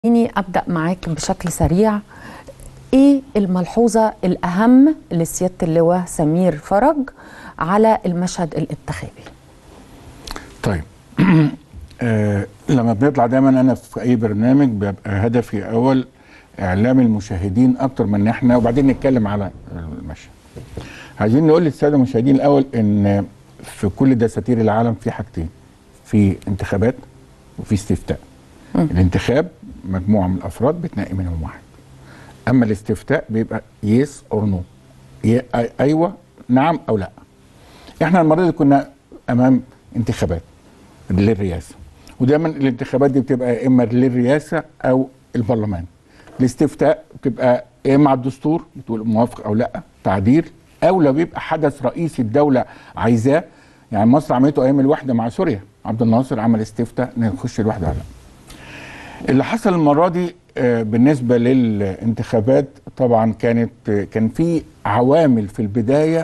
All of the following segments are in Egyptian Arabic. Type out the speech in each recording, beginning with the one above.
خليني ابدا معاك بشكل سريع ايه الملحوظه الاهم لسياده اللواء سمير فرج على المشهد الانتخابي طيب آه لما بنطلع دايما انا في اي برنامج بيبقى هدفي اول اعلام المشاهدين اكتر من ان احنا وبعدين نتكلم على المشهد عايزين نقول للساده المشاهدين الاول ان في كل دساتير العالم في حاجتين في انتخابات وفي استفتاء الانتخاب مجموعه من الافراد بتنقي منهم واحد اما الاستفتاء بيبقى يس اور نو ايوه نعم او لا احنا المره دي كنا امام انتخابات للرئاسه ودايما الانتخابات دي بتبقى يا اما للرئاسه او البرلمان الاستفتاء بتبقى يا اما على الدستور بتقول موافق او لا تعديل او لو بيبقى حدث رئيسي الدوله عايزاه يعني مصر عملته ايام الوحده مع سوريا عبد الناصر عمل استفتاء نخش الوحده ولا لا اللي حصل المره دي بالنسبه للانتخابات طبعا كانت كان في عوامل في البدايه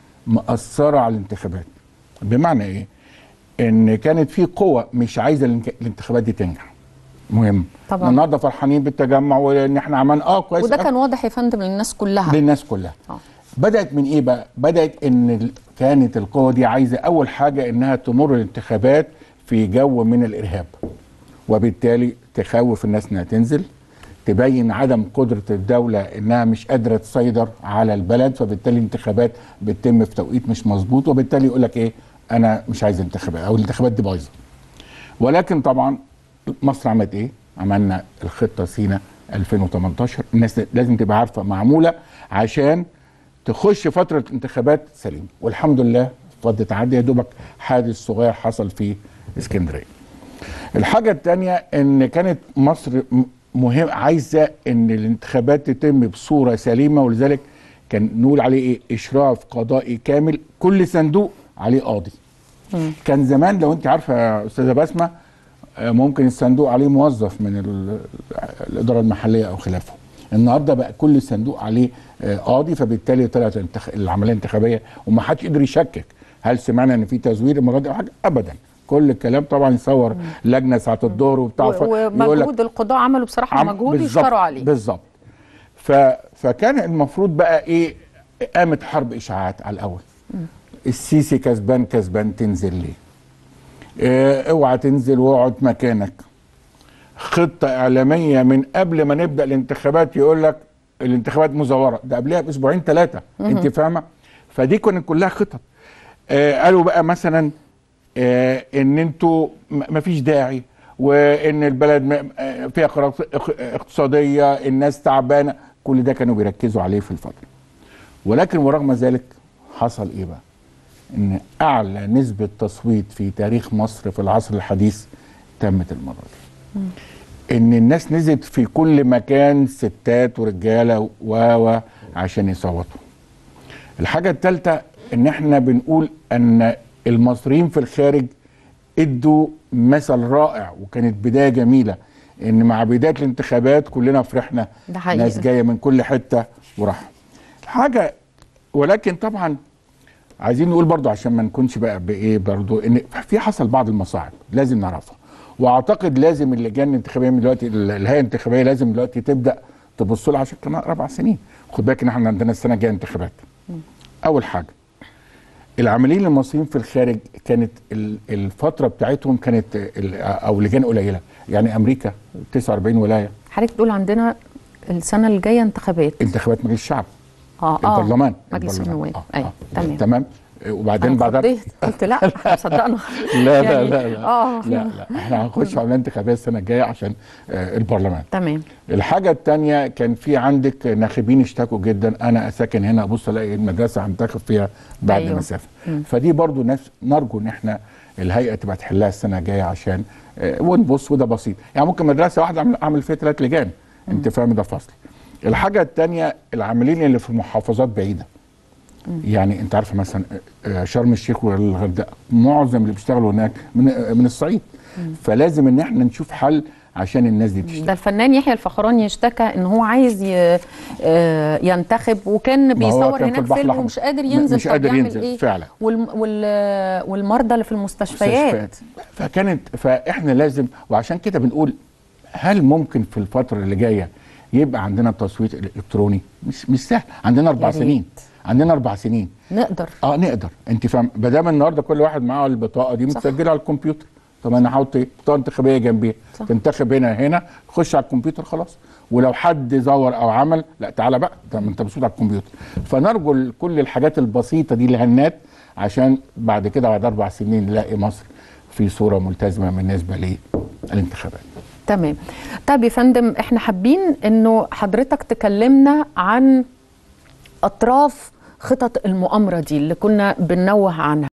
مأثره على الانتخابات بمعنى ايه ان كانت في قوة مش عايزه الانتخابات دي تنجح مهم طبعا النهارده فرحانين بالتجمع وان احنا عملنا اه كويس وده كان واضح يا فندم للناس كلها للناس كلها آه. بدات من ايه بقى بدات ان كانت القوة دي عايزه اول حاجه انها تمر الانتخابات في جو من الارهاب وبالتالي تخوف الناس انها تنزل تبين عدم قدرة الدولة انها مش قادرة تسيطر على البلد فبالتالي الانتخابات بتتم في توقيت مش مظبوط وبالتالي يقول لك ايه انا مش عايز انتخابات او الانتخابات دي بايظة ولكن طبعا مصر عملت ايه عملنا الخطة سينا 2018 الناس لازم تبقى عارفة معمولة عشان تخش فترة انتخابات سليمة والحمد لله فضل تعدي يا دوبك حادث صغير حصل في اسكندرية الحاجة الثانية ان كانت مصر مهم عايزة ان الانتخابات تتم بصورة سليمة ولذلك كان نقول عليه ايه اشراف قضائي كامل كل صندوق عليه قاضي مم. كان زمان لو انت عارفة يا استاذة بسمة ممكن الصندوق عليه موظف من الادارة المحلية او خلافه النهارده بقى كل صندوق عليه قاضي فبالتالي طلعت العمليه الانتخابيه وما حدش قدر يشكك هل سمعنا ان في تزوير المره دي او حاجه ابدا كل الكلام طبعا يصور لجنه ساعه الدور وبتاع ومجهود القضاء عملوا بصراحه عم مجهود يشكروا عليه بالظبط ف... فكان المفروض بقى ايه قامت حرب اشاعات على الاول السيسي كسبان كسبان تنزل ليه إيه اوعى تنزل واقعد مكانك خطه اعلاميه من قبل ما نبدا الانتخابات يقول لك الانتخابات مزوره ده قبلها باسبوعين ثلاثه انت فاهمه فدي كانت كلها خطط آه قالوا بقى مثلا آه ان انتوا ما فيش داعي وان البلد فيها قرارات اقتصاديه الناس تعبانه كل ده كانوا بيركزوا عليه في الفتره ولكن ورغم ذلك حصل ايه بقى ان اعلى نسبه تصويت في تاريخ مصر في العصر الحديث تمت المره دي ان الناس نزلت في كل مكان ستات ورجاله و عشان يصوتوا الحاجه الثالثه ان احنا بنقول ان المصريين في الخارج ادوا مثل رائع وكانت بدايه جميله ان مع بدايه الانتخابات كلنا فرحنا ده حقيقي. ناس جايه من كل حته وراحوا حاجه ولكن طبعا عايزين نقول برضو عشان ما نكونش بقى بايه برضو ان في حصل بعض المصاعب لازم نعرفها واعتقد لازم اللجان الانتخابيه من دلوقتي الهيئه الانتخابيه لازم دلوقتي تبدا تبص لها عشان كمان اربع سنين خد بالك ان احنا عندنا السنه الجايه انتخابات اول حاجه العاملين المصريين في الخارج كانت الفتره بتاعتهم كانت او لجان قليله يعني امريكا 49 ولايه حضرتك تقول عندنا السنه الجايه انتخابات انتخابات مجلس الشعب اه اه البرلمان مجلس النواب آه. ايوه تمام تمام وبعدين بعدها بعدها قلت لا صدقنا لا لا يعني لا لا اه لا لا احنا هنخش على انتخابات السنه الجايه عشان آه البرلمان تمام الحاجه الثانيه كان في عندك ناخبين اشتكوا جدا انا ساكن هنا ابص الاقي المدرسه هنتخب فيها بعد أيوه. مسافه فدي برضو نفس نرجو ان احنا الهيئه تبقى تحلها السنه الجايه عشان آه ونبص وده بسيط يعني ممكن مدرسه واحده اعمل, أعمل فيها ثلاث لجان انت فاهم ده فصل الحاجه الثانيه العاملين اللي في محافظات بعيده يعني انت عارفه مثلا شرم الشيخ والغردقه معظم اللي بيشتغلوا هناك من من الصعيد فلازم ان احنا نشوف حل عشان الناس دي تشتغل ده الفنان يحيى الفخراني اشتكى ان هو عايز ي... آه ينتخب وكان ما هو بيصور كان في هناك البحر فيلم الأحمر. ومش قادر م- ينزل مش طب قادر يعمل ينزل ايه فعلا. والم... وال... والمرضى اللي في المستشفيات مستشفيات. فكانت فاحنا لازم وعشان كده بنقول هل ممكن في الفتره اللي جايه يبقى عندنا تصويت الكتروني مش مش سهل عندنا اربع يا ريت. سنين عندنا اربع سنين نقدر اه نقدر انت فاهم ما دام النهارده كل واحد معاه البطاقه دي صح. متسجله على الكمبيوتر طب انا هحط ايه؟ بطاقه انتخابيه جنبيها صح. تنتخب هنا هنا خش على الكمبيوتر خلاص ولو حد زور او عمل لا تعالى بقى طب انت بصوت على الكمبيوتر فنرجو ال- كل الحاجات البسيطه دي لهنات عشان بعد كده بعد اربع سنين نلاقي مصر في صوره ملتزمه بالنسبه للانتخابات تمام طيب يا فندم احنا حابين انه حضرتك تكلمنا عن اطراف خطط المؤامره دي اللي كنا بننوه عنها